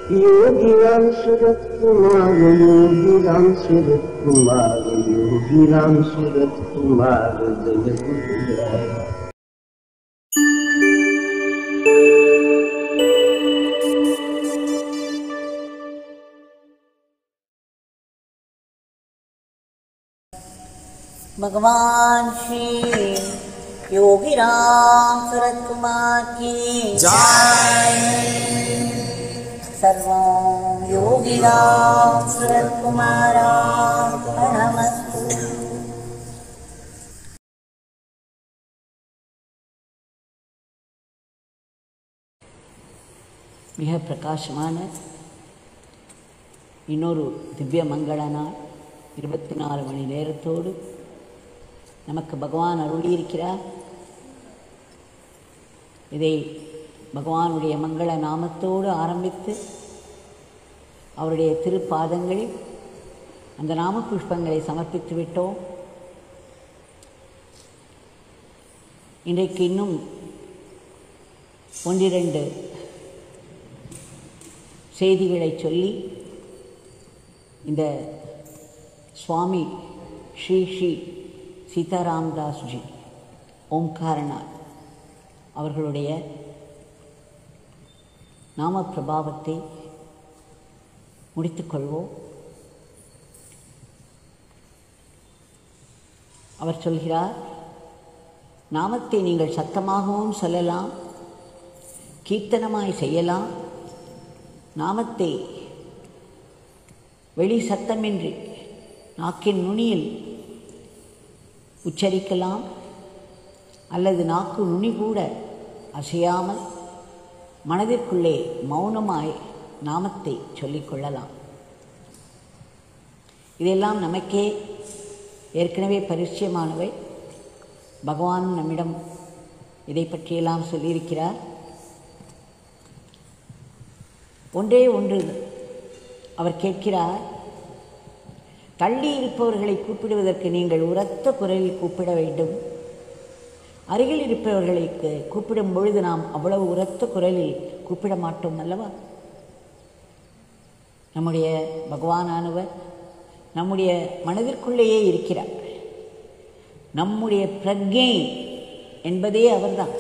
योगी राम सूरत कुमार योगी राम सूरत कुमार योगी राम सूरत कुमार जय गुरुदेव भगवान श्री योगी राम सूरत कुमार की सर्वं योगी राम सूरत कुमारार्पणमस्तु மிக பிரகாசமான இன்னொரு திவ்ய மங்கள நாள் இருபத்தி நாலு மணி நேரத்தோடு நமக்கு பகவான் அருளியிருக்கிறார் இதை பகவானுடைய மங்கள நாமத்தோடு ஆரம்பித்து அவருடைய திருப்பாதங்களில் அந்த நாம புஷ்பங்களை சமர்ப்பித்து விட்டோம் இன்றைக்கு இன்னும் ஒன்றிரண்டு செய்திகளை சொல்லி இந்த சுவாமி ஸ்ரீ ஸ்ரீ சீதாராம்தாஸ்ஜி ஓம்காரநாத் அவர்களுடைய நாம பிரபாவத்தை முடித்துக்கொள்வோம் அவர் சொல்கிறார் நாமத்தை நீங்கள் சத்தமாகவும் சொல்லலாம் கீர்த்தனமாய் செய்யலாம் நாமத்தை வெளி சத்தமின்றி நாக்கின் நுனியில் உச்சரிக்கலாம் அல்லது நாக்கு நுனி கூட அசையாமல் மனதிற்குள்ளே மௌனமாய் நாமத்தை சொல்லிக்கொள்ளலாம் இதெல்லாம் நமக்கே ஏற்கனவே பரிச்சயமானவை பகவான் நம்மிடம் இதை பற்றியெல்லாம் சொல்லியிருக்கிறார் ஒன்றே ஒன்று அவர் கேட்கிறார் தள்ளி இருப்பவர்களை கூப்பிடுவதற்கு நீங்கள் உரத்த குரலில் கூப்பிட வேண்டும் அருகில் இருப்பவர்களுக்கு கூப்பிடும் பொழுது நாம் அவ்வளவு உரத்த குரலில் கூப்பிட மாட்டோம் அல்லவா நம்முடைய பகவானானவர் நம்முடைய மனதிற்குள்ளேயே இருக்கிறார் நம்முடைய பிரஜை என்பதே அவர்தான்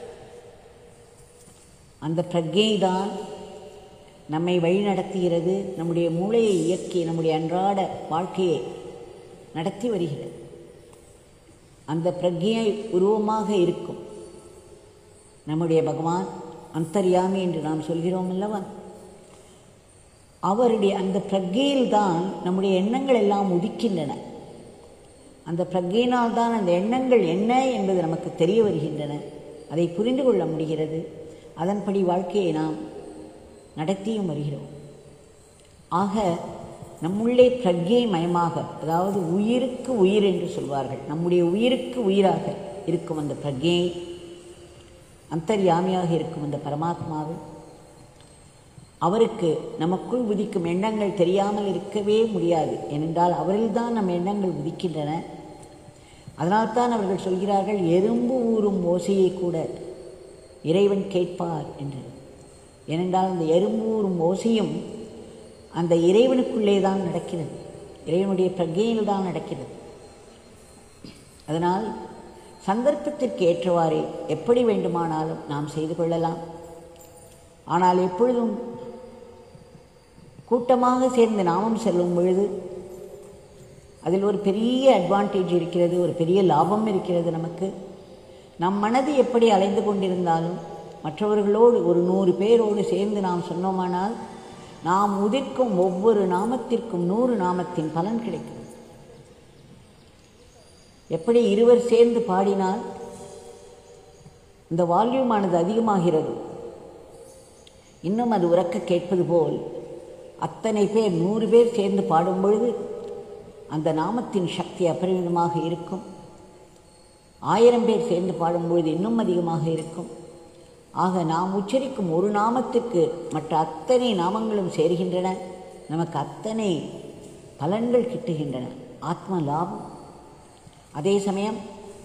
அந்த பிரஜை தான் நம்மை வழிநடத்துகிறது நம்முடைய மூளையை இயக்கி நம்முடைய அன்றாட வாழ்க்கையை நடத்தி வருகிறது அந்த பிரஜையை உருவமாக இருக்கும் நம்முடைய பகவான் அந்தர்யாமி என்று நாம் சொல்கிறோம் அல்லவா அவருடைய அந்த பிரஜையில்தான் நம்முடைய எண்ணங்கள் எல்லாம் உதிக்கின்றன அந்த பிரஜையினால் தான் அந்த எண்ணங்கள் என்ன என்பது நமக்கு தெரிய வருகின்றன அதை புரிந்து கொள்ள முடிகிறது அதன்படி வாழ்க்கையை நாம் நடத்தியும் வருகிறோம் ஆக நம்முள்ளே பிரஜை மயமாக அதாவது உயிருக்கு உயிர் என்று சொல்வார்கள் நம்முடைய உயிருக்கு உயிராக இருக்கும் அந்த பிரஜை அந்தர்யாமியாக இருக்கும் அந்த பரமாத்மாவை அவருக்கு நமக்குள் உதிக்கும் எண்ணங்கள் தெரியாமல் இருக்கவே முடியாது ஏனென்றால் அவரில்தான் நம் எண்ணங்கள் உதிக்கின்றன அதனால்தான் அவர்கள் சொல்கிறார்கள் எறும்பு ஊறும் ஓசையை கூட இறைவன் கேட்பார் என்று ஏனென்றால் அந்த எறும்பு ஊறும் ஓசையும் அந்த இறைவனுக்குள்ளே தான் நடக்கிறது இறைவனுடைய பிரஜையில் தான் நடக்கிறது அதனால் சந்தர்ப்பத்திற்கு ஏற்றவாறே எப்படி வேண்டுமானாலும் நாம் செய்து கொள்ளலாம் ஆனால் எப்பொழுதும் கூட்டமாக சேர்ந்து நாமம் செல்லும் பொழுது அதில் ஒரு பெரிய அட்வான்டேஜ் இருக்கிறது ஒரு பெரிய லாபம் இருக்கிறது நமக்கு நம் மனது எப்படி அலைந்து கொண்டிருந்தாலும் மற்றவர்களோடு ஒரு நூறு பேரோடு சேர்ந்து நாம் சொன்னோமானால் நாம் உதிர்க்கும் ஒவ்வொரு நாமத்திற்கும் நூறு நாமத்தின் பலன் கிடைக்கும் எப்படி இருவர் சேர்ந்து பாடினால் இந்த வால்யூமானது அதிகமாகிறது இன்னும் அது உறக்க கேட்பது போல் அத்தனை பேர் நூறு பேர் சேர்ந்து பாடும் பொழுது அந்த நாமத்தின் சக்தி அபரிமிதமாக இருக்கும் ஆயிரம் பேர் சேர்ந்து பாடும்பொழுது இன்னும் அதிகமாக இருக்கும் ஆக நாம் உச்சரிக்கும் ஒரு நாமத்துக்கு மற்ற அத்தனை நாமங்களும் சேர்கின்றன நமக்கு அத்தனை பலன்கள் கிட்டுகின்றன ஆத்ம லாபம் அதே சமயம்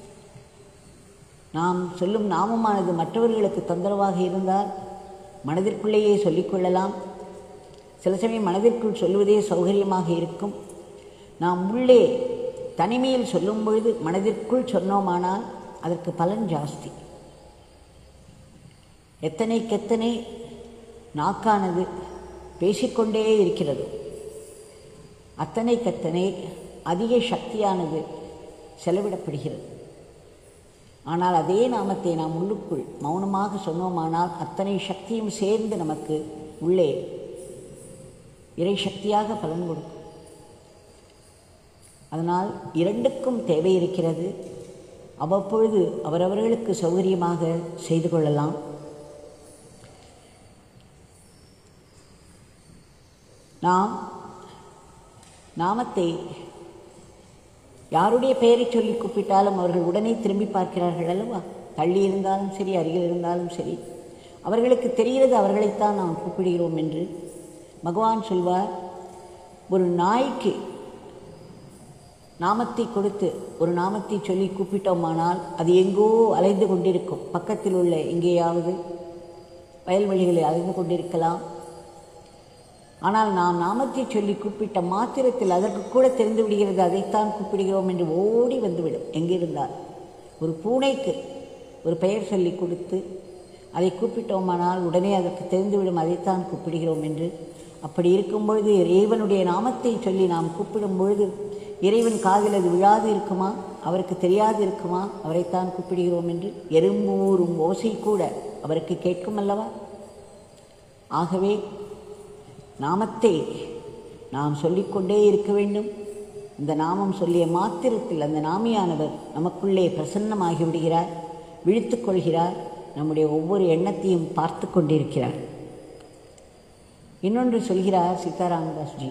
நாம் சொல்லும் நாமமானது மற்றவர்களுக்கு தொந்தரவாக இருந்தால் மனதிற்குள்ளேயே சொல்லிக்கொள்ளலாம் சில சமயம் மனதிற்குள் சொல்லுவதே சௌகரியமாக இருக்கும் நாம் உள்ளே தனிமையில் சொல்லும் பொழுது மனதிற்குள் சொன்னோமானால் அதற்கு பலன் ஜாஸ்தி எத்தனைக்கெத்தனை நாக்கானது பேசிக்கொண்டே இருக்கிறது அத்தனைக்கத்தனை அதிக சக்தியானது செலவிடப்படுகிறது ஆனால் அதே நாமத்தை நாம் உள்ளுக்குள் மௌனமாக சொன்னோமானால் அத்தனை சக்தியும் சேர்ந்து நமக்கு உள்ளே இறை சக்தியாக பலன் கொடுக்கும் அதனால் இரண்டுக்கும் தேவை இருக்கிறது அவ்வப்பொழுது அவரவர்களுக்கு சௌகரியமாக செய்து கொள்ளலாம் நாம் நாமத்தை யாருடைய பெயரை சொல்லி கூப்பிட்டாலும் அவர்கள் உடனே திரும்பி பார்க்கிறார்கள் அல்லவா தள்ளி இருந்தாலும் சரி அருகில் இருந்தாலும் சரி அவர்களுக்கு தெரிகிறது அவர்களைத்தான் நாம் கூப்பிடுகிறோம் என்று பகவான் சொல்வார் ஒரு நாய்க்கு நாமத்தை கொடுத்து ஒரு நாமத்தை சொல்லி கூப்பிட்டோமானால் அது எங்கோ அலைந்து கொண்டிருக்கும் பக்கத்தில் உள்ள எங்கேயாவது வயல்வெளிகளில் அலைந்து கொண்டிருக்கலாம் ஆனால் நாம் நாமத்தை சொல்லி கூப்பிட்ட மாத்திரத்தில் அதற்கு கூட தெரிந்து விடுகிறது அதைத்தான் கூப்பிடுகிறோம் என்று ஓடி வந்துவிடும் எங்கிருந்தால் ஒரு பூனைக்கு ஒரு பெயர் சொல்லி கொடுத்து அதை கூப்பிட்டோமானால் உடனே அதற்கு தெரிந்துவிடும் அதைத்தான் கூப்பிடுகிறோம் என்று அப்படி இருக்கும் பொழுது இறைவனுடைய நாமத்தை சொல்லி நாம் கூப்பிடும் பொழுது இறைவன் காதில் அது விழாது இருக்குமா அவருக்கு தெரியாது இருக்குமா அவரைத்தான் கூப்பிடுகிறோம் என்று எறும்பூரும் ஓசை கூட அவருக்கு கேட்கும் அல்லவா ஆகவே நாமத்தை நாம் சொல்லிக்கொண்டே இருக்க வேண்டும் இந்த நாமம் சொல்லிய மாத்திரத்தில் அந்த நாமியானவர் நமக்குள்ளே பிரசன்னமாகி விடுகிறார் விழித்துக் கொள்கிறார் நம்முடைய ஒவ்வொரு எண்ணத்தையும் பார்த்து கொண்டிருக்கிறார் இன்னொன்று சொல்கிறார் சீதாராமதாஸ்ஜி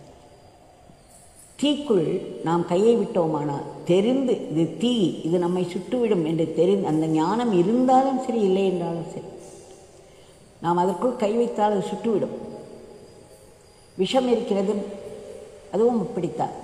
தீக்குள் நாம் கையை விட்டோமானால் தெரிந்து இது தீ இது நம்மை சுட்டுவிடும் என்று தெரிந்து அந்த ஞானம் இருந்தாலும் சரி இல்லை என்றாலும் சரி நாம் அதற்குள் கை வைத்தால் அது சுட்டுவிடும் விஷம் இருக்கிறது அதுவும் அப்படித்தான்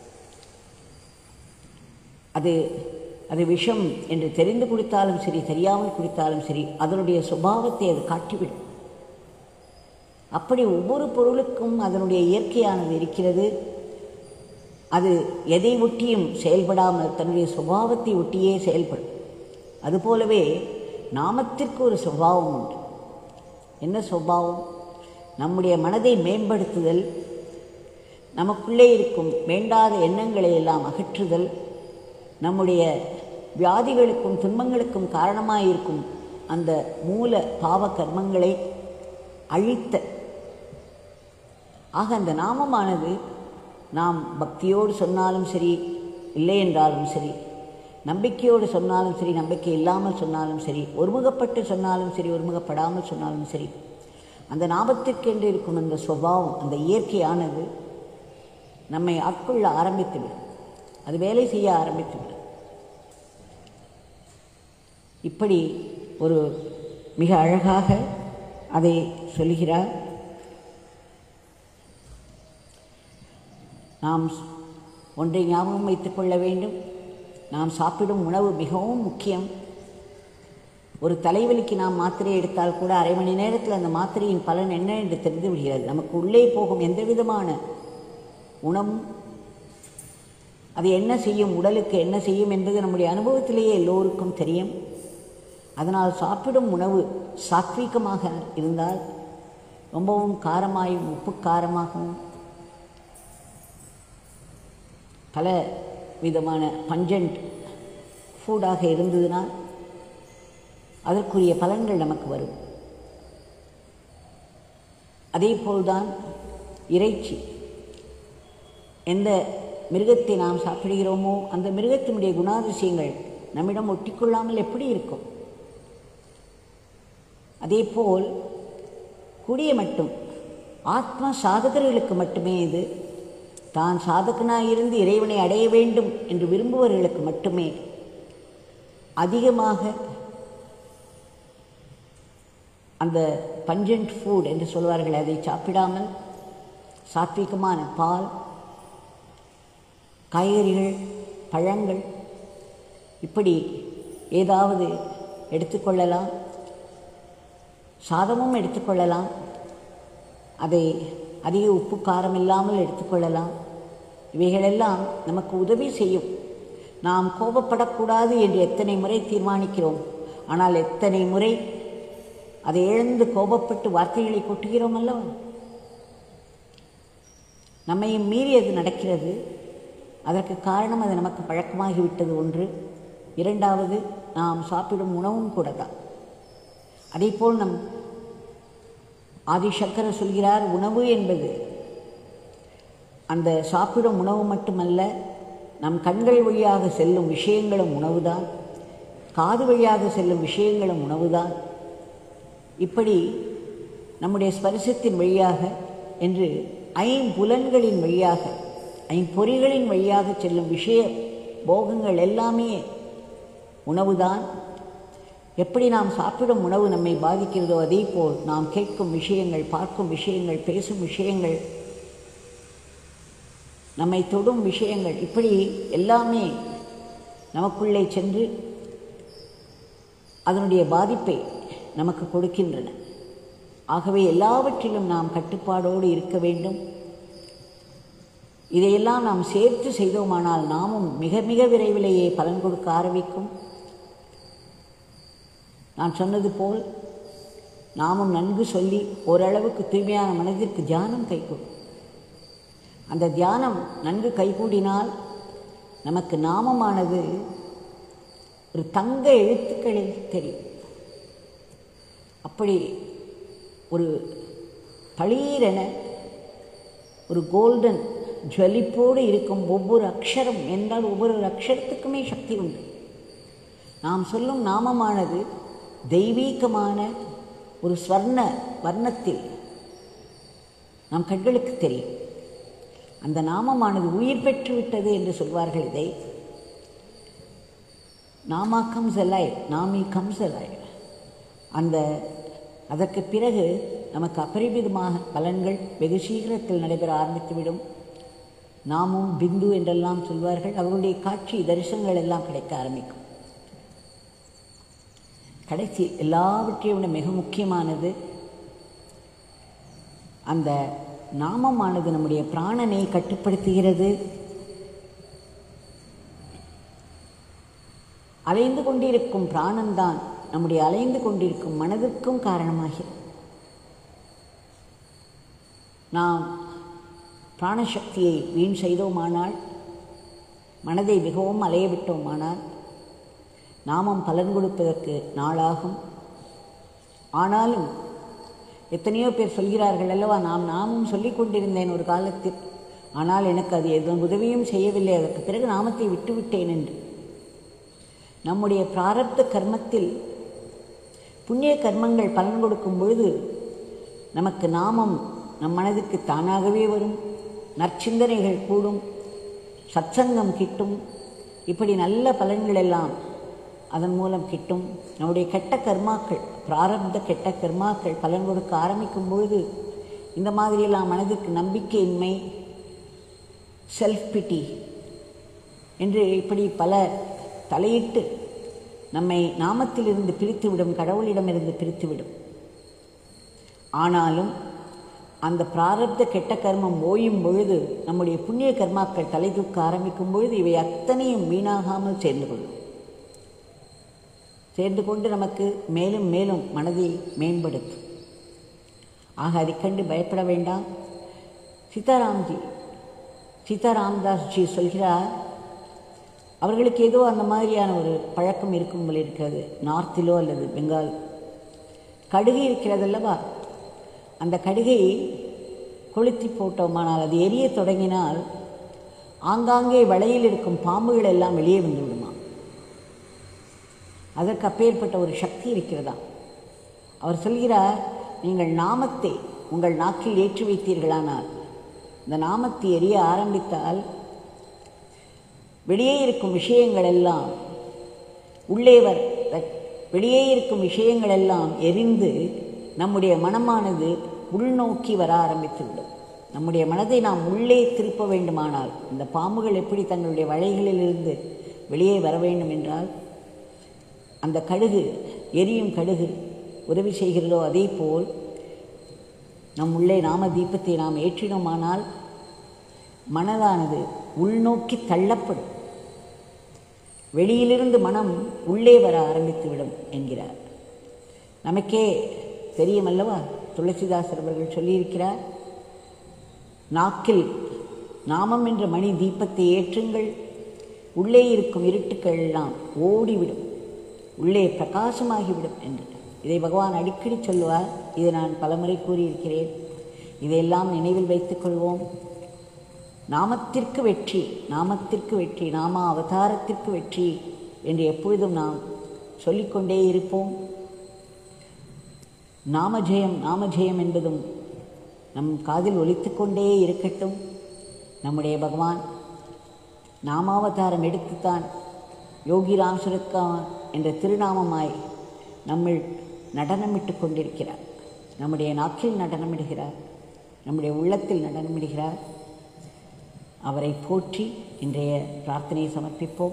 அது அது விஷம் என்று தெரிந்து குடித்தாலும் சரி தெரியாமல் குடித்தாலும் சரி அதனுடைய சுபாவத்தை அது காட்டிவிடும் அப்படி ஒவ்வொரு பொருளுக்கும் அதனுடைய இயற்கையானது இருக்கிறது அது எதை ஒட்டியும் செயல்படாமல் தன்னுடைய சுபாவத்தை ஒட்டியே செயல்படும் அதுபோலவே நாமத்திற்கு ஒரு சுபாவம் உண்டு என்ன சுபாவம் நம்முடைய மனதை மேம்படுத்துதல் நமக்குள்ளே இருக்கும் வேண்டாத எண்ணங்களை எல்லாம் அகற்றுதல் நம்முடைய வியாதிகளுக்கும் துன்பங்களுக்கும் காரணமாயிருக்கும் அந்த மூல பாவ கர்மங்களை அழித்த ஆக அந்த நாமமானது நாம் பக்தியோடு சொன்னாலும் சரி இல்லை என்றாலும் சரி நம்பிக்கையோடு சொன்னாலும் சரி நம்பிக்கை இல்லாமல் சொன்னாலும் சரி ஒருமுகப்பட்டு சொன்னாலும் சரி ஒருமுகப்படாமல் சொன்னாலும் சரி அந்த நாமத்திற்கென்று இருக்கும் அந்த சுபாவம் அந்த இயற்கையானது நம்மை ஆட்கொள்ள ஆரம்பித்துவிடும் அது வேலை செய்ய ஆரம்பித்துவிடும் இப்படி ஒரு மிக அழகாக அதை சொல்கிறார் நாம் ஒன்றை ஞாபகம் வைத்துக் கொள்ள வேண்டும் நாம் சாப்பிடும் உணவு மிகவும் முக்கியம் ஒரு தலைவலிக்கு நாம் மாத்திரை எடுத்தால் கூட அரை மணி நேரத்தில் அந்த மாத்திரையின் பலன் என்ன என்று தெரிந்து விடுகிறது நமக்கு உள்ளே போகும் எந்த விதமான உணவும் அது என்ன செய்யும் உடலுக்கு என்ன செய்யும் என்பது நம்முடைய அனுபவத்திலேயே எல்லோருக்கும் தெரியும் அதனால் சாப்பிடும் உணவு சாத்வீகமாக இருந்தால் ரொம்பவும் காரமாயும் உப்பு காரமாகவும் பல விதமான பஞ்சண்ட் ஃபுட்டாக இருந்ததுனால் அதற்குரிய பலன்கள் நமக்கு வரும் அதே போல்தான் இறைச்சி எந்த மிருகத்தை நாம் சாப்பிடுகிறோமோ அந்த மிருகத்தினுடைய குணாதிசயங்கள் நம்மிடம் ஒட்டிக்கொள்ளாமல் எப்படி இருக்கும் அதேபோல் கூடிய மட்டும் ஆத்ம சாதகர்களுக்கு மட்டுமே இது தான் சாதகனாக இருந்து இறைவனை அடைய வேண்டும் என்று விரும்புபவர்களுக்கு மட்டுமே அதிகமாக அந்த பஞ்சண்ட் ஃபுட் என்று சொல்வார்கள் அதை சாப்பிடாமல் சாத்விகமான பால் காய்கறிகள் பழங்கள் இப்படி ஏதாவது எடுத்துக்கொள்ளலாம் சாதமும் எடுத்துக்கொள்ளலாம் அதை அதிக உப்பு காரம் இல்லாமல் எடுத்துக்கொள்ளலாம் இவைகளெல்லாம் நமக்கு உதவி செய்யும் நாம் கோபப்படக்கூடாது என்று எத்தனை முறை தீர்மானிக்கிறோம் ஆனால் எத்தனை முறை அதை இழந்து கோபப்பட்டு வார்த்தைகளை கொட்டுகிறோம் அல்லவா நம்மையும் மீறி அது நடக்கிறது அதற்கு காரணம் அது நமக்கு பழக்கமாகிவிட்டது ஒன்று இரண்டாவது நாம் சாப்பிடும் உணவும் கூட தான் அதேபோல் நம் ஆதிசங்கரர் சொல்கிறார் உணவு என்பது அந்த சாப்பிடும் உணவு மட்டுமல்ல நம் கண்கள் வழியாக செல்லும் விஷயங்களும் உணவுதான் காது வழியாக செல்லும் விஷயங்களும் உணவுதான் இப்படி நம்முடைய ஸ்பரிசத்தின் வழியாக என்று ஐம்புலன்களின் வழியாக ஐம்பொறிகளின் வழியாக செல்லும் விஷய போகங்கள் எல்லாமே உணவுதான் எப்படி நாம் சாப்பிடும் உணவு நம்மை பாதிக்கிறதோ அதே போல் நாம் கேட்கும் விஷயங்கள் பார்க்கும் விஷயங்கள் பேசும் விஷயங்கள் நம்மை தொடும் விஷயங்கள் இப்படி எல்லாமே நமக்குள்ளே சென்று அதனுடைய பாதிப்பை நமக்கு கொடுக்கின்றன ஆகவே எல்லாவற்றிலும் நாம் கட்டுப்பாடோடு இருக்க வேண்டும் இதையெல்லாம் நாம் சேர்த்து செய்தோமானால் நாமும் மிக மிக விரைவிலேயே பலன் கொடுக்க ஆரம்பிக்கும் நான் சொன்னது போல் நாமும் நன்கு சொல்லி ஓரளவுக்கு தூய்மையான மனதிற்கு தியானம் கைகூடும் அந்த தியானம் நன்கு கைகூடினால் நமக்கு நாமமானது ஒரு தங்க எழுத்துக்களில் தெரியும் அப்படி ஒரு பளீரென ஒரு கோல்டன் ஜுவலிப்போடு இருக்கும் ஒவ்வொரு அக்ஷரம் என்றால் ஒவ்வொரு அக்ஷரத்துக்குமே சக்தி உண்டு நாம் சொல்லும் நாமமானது தெய்வீகமான ஒரு ஸ்வர்ண வர்ணத்தில் நம் கண்களுக்கு தெரியும் அந்த நாமமானது உயிர் பெற்று விட்டது என்று சொல்வார்கள் இதை நாமா கம்ஸ் அலைவ் நாமி கம்ஸ் அலைவ் அந்த அதற்கு பிறகு நமக்கு அபரிமிதமாக பலன்கள் வெகு சீக்கிரத்தில் நடைபெற ஆரம்பித்துவிடும் நாமும் பிந்து என்றெல்லாம் சொல்வார்கள் அவர்களுடைய காட்சி தரிசனங்கள் எல்லாம் கிடைக்க ஆரம்பிக்கும் கடைசி எல்லாவற்றையும் விட மிக முக்கியமானது அந்த நாமமானது நம்முடைய பிராணனை கட்டுப்படுத்துகிறது அலைந்து கொண்டிருக்கும் பிராணன்தான் நம்முடைய அலைந்து கொண்டிருக்கும் மனதிற்கும் காரணமாகிறது நாம் பிராணசக்தியை வீண் செய்தோமானால் மனதை மிகவும் அலைய விட்டோமானால் நாமம் பலன் கொடுப்பதற்கு நாளாகும் ஆனாலும் எத்தனையோ பேர் சொல்கிறார்கள் அல்லவா நாம் நாமும் சொல்லிக் கொண்டிருந்தேன் ஒரு காலத்தில் ஆனால் எனக்கு அது எதுவும் உதவியும் செய்யவில்லை அதற்கு பிறகு நாமத்தை விட்டுவிட்டேன் என்று நம்முடைய பிராரப்த கர்மத்தில் புண்ணிய கர்மங்கள் பலன் கொடுக்கும் பொழுது நமக்கு நாமம் நம் மனதுக்கு தானாகவே வரும் நற்சிந்தனைகள் கூடும் சத்சங்கம் கிட்டும் இப்படி நல்ல பலன்கள் எல்லாம் அதன் மூலம் கிட்டும் நம்முடைய கெட்ட கர்மாக்கள் பிராரப்த கெட்ட கர்மாக்கள் பலன் கொடுக்க ஆரம்பிக்கும் பொழுது இந்த மாதிரியெல்லாம் மனதுக்கு நம்பிக்கையின்மை செல்ஃப் பிட்டி என்று இப்படி பல தலையிட்டு நம்மை நாமத்திலிருந்து பிரித்துவிடும் கடவுளிடமிருந்து பிரித்துவிடும் ஆனாலும் அந்த பிராரப்த கெட்ட கர்மம் ஓயும் பொழுது நம்முடைய புண்ணிய கர்மாக்கள் தலை தூக்க ஆரம்பிக்கும் பொழுது இவை அத்தனையும் வீணாகாமல் சேர்ந்து கொள்ளும் சேர்ந்து கொண்டு நமக்கு மேலும் மேலும் மனதை மேம்படுத்தும் ஆக அதைக் கண்டு பயப்பட வேண்டாம் சீதாராம்ஜி சீதாராமதாஸ்ஜி சொல்கிறார் அவர்களுக்கு ஏதோ அந்த மாதிரியான ஒரு பழக்கம் இருக்கும் போல இருக்கிறது நார்த்திலோ அல்லது பெங்கால் கடுகு இருக்கிறதல்லவா அந்த கடுகை கொளுத்தி போட்டோமானால் அது எரிய தொடங்கினால் ஆங்காங்கே வளையில் இருக்கும் பாம்புகள் எல்லாம் வெளியே வந்து விடுமா அதற்கு அப்பேற்பட்ட ஒரு சக்தி இருக்கிறதா அவர் சொல்கிறார் நீங்கள் நாமத்தை உங்கள் நாக்கில் ஏற்றி வைத்தீர்களானால் இந்த நாமத்தை எரிய ஆரம்பித்தால் வெளியே இருக்கும் விஷயங்கள் எல்லாம் உள்ளே வர வெளியே இருக்கும் விஷயங்கள் எல்லாம் எரிந்து நம்முடைய மனமானது உள்நோக்கி வர ஆரம்பித்துவிடும் நம்முடைய மனதை நாம் உள்ளே திருப்ப வேண்டுமானால் இந்த பாம்புகள் எப்படி தங்களுடைய வலைகளிலிருந்து வெளியே வர வேண்டும் என்றால் அந்த கடுகு எரியும் கடுகு உதவி செய்கிறதோ அதே போல் நம் உள்ளே நாம தீபத்தை நாம் ஏற்றினோமானால் மனதானது உள்நோக்கி தள்ளப்படும் வெளியிலிருந்து மனம் உள்ளே வர ஆரம்பித்துவிடும் என்கிறார் நமக்கே தெரியும் அல்லவா துளசிதாசர் அவர்கள் சொல்லியிருக்கிறார் நாக்கில் நாமம் என்ற மணி தீபத்தை ஏற்றுங்கள் உள்ளே இருக்கும் இருட்டுக்கள் எல்லாம் ஓடிவிடும் உள்ளே பிரகாசமாகிவிடும் என்று இதை பகவான் அடிக்கடி சொல்லுவார் இதை நான் பலமுறை கூறியிருக்கிறேன் இதையெல்லாம் நினைவில் வைத்துக் கொள்வோம் நாமத்திற்கு வெற்றி நாமத்திற்கு வெற்றி நாம அவதாரத்திற்கு வெற்றி என்று எப்பொழுதும் நாம் சொல்லிக்கொண்டே இருப்போம் நாமஜெயம் நாமஜெயம் என்பதும் நம் காதில் ஒலித்துக்கொண்டே இருக்கட்டும் நம்முடைய பகவான் நாமாவதாரம் எடுத்துத்தான் யோகிராம் சுரத்கா என்ற திருநாமமாய் நம்மில் நடனமிட்டு கொண்டிருக்கிறார் நம்முடைய நாக்கில் நடனமிடுகிறார் நம்முடைய உள்ளத்தில் நடனமிடுகிறார் அவரை போற்றி இன்றைய பிரார்த்தனையை சமர்ப்பிப்போம்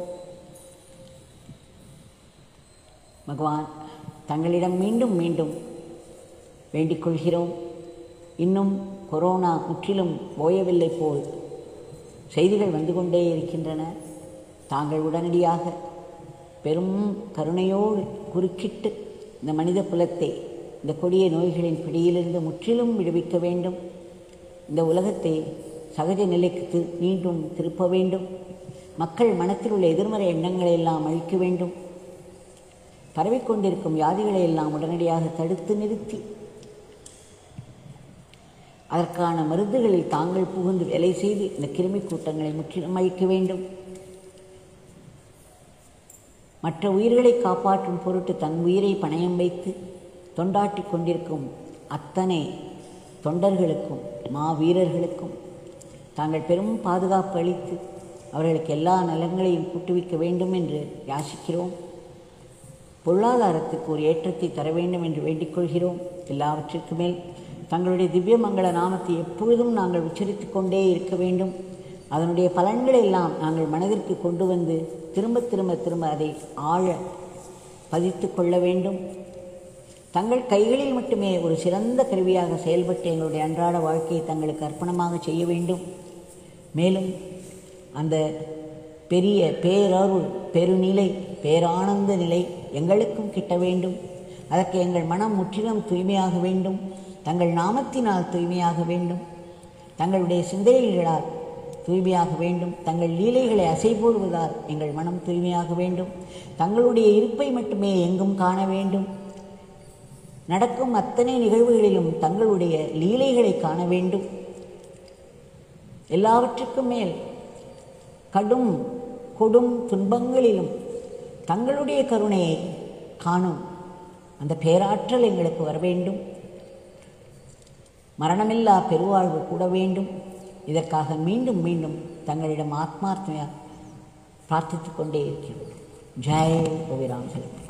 பகவான் தங்களிடம் மீண்டும் மீண்டும் வேண்டிக் கொள்கிறோம் இன்னும் கொரோனா முற்றிலும் ஓயவில்லை போல் செய்திகள் வந்து கொண்டே இருக்கின்றன தாங்கள் உடனடியாக பெரும் கருணையோடு குறுக்கிட்டு இந்த மனித குலத்தை இந்த கொடிய நோய்களின் பிடியிலிருந்து முற்றிலும் விடுவிக்க வேண்டும் இந்த உலகத்தை சகஜ நிலைக்கு தி மீண்டும் திருப்ப வேண்டும் மக்கள் மனத்தில் உள்ள எதிர்மறை எண்ணங்களை எல்லாம் அழிக்க வேண்டும் பரவிக்கொண்டிருக்கும் வியாதிகளை எல்லாம் உடனடியாக தடுத்து நிறுத்தி அதற்கான மருந்துகளில் தாங்கள் புகுந்து வேலை செய்து இந்த கிருமி கூட்டங்களை முற்றிலும் அழிக்க வேண்டும் மற்ற உயிர்களை காப்பாற்றும் பொருட்டு தன் உயிரை பணயம் வைத்து தொண்டாட்டி கொண்டிருக்கும் அத்தனை தொண்டர்களுக்கும் மா வீரர்களுக்கும் தாங்கள் பெரும் பாதுகாப்பு அளித்து அவர்களுக்கு எல்லா நலன்களையும் கூட்டுவிக்க வேண்டும் என்று யாசிக்கிறோம் பொருளாதாரத்துக்கு ஒரு ஏற்றத்தை தர வேண்டும் என்று வேண்டிக் கொள்கிறோம் எல்லாவற்றிற்கு மேல் தங்களுடைய திவ்ய மங்கள நாமத்தை எப்பொழுதும் நாங்கள் உச்சரித்து கொண்டே இருக்க வேண்டும் அதனுடைய பலன்களை எல்லாம் நாங்கள் மனதிற்கு கொண்டு வந்து திரும்ப திரும்ப திரும்ப அதை ஆழ பதித்து கொள்ள வேண்டும் தங்கள் கைகளில் மட்டுமே ஒரு சிறந்த கருவியாக செயல்பட்டு எங்களுடைய அன்றாட வாழ்க்கையை தங்களுக்கு அர்ப்பணமாக செய்ய வேண்டும் மேலும் அந்த பெரிய பேரருள் பெருநிலை பேரானந்த நிலை எங்களுக்கும் கிட்ட வேண்டும் அதற்கு எங்கள் மனம் முற்றிலும் தூய்மையாக வேண்டும் தங்கள் நாமத்தினால் தூய்மையாக வேண்டும் தங்களுடைய சிந்தனைகளால் தூய்மையாக வேண்டும் தங்கள் லீலைகளை அசைபோடுவதால் எங்கள் மனம் தூய்மையாக வேண்டும் தங்களுடைய இருப்பை மட்டுமே எங்கும் காண வேண்டும் நடக்கும் அத்தனை நிகழ்வுகளிலும் தங்களுடைய லீலைகளை காண வேண்டும் எல்லாவற்றுக்கும் மேல் கடும் கொடும் துன்பங்களிலும் தங்களுடைய கருணையை காணும் அந்த பேராற்றல் எங்களுக்கு வர வேண்டும் மரணமில்லா பெருவாழ்வு கூட வேண்டும் இதற்காக மீண்டும் மீண்டும் தங்களிடம் ஆத்மார்த்தமையாக பிரார்த்தித்துக் கொண்டே இருக்கிறோம் ஜெய் ரவிராம் செல்வம்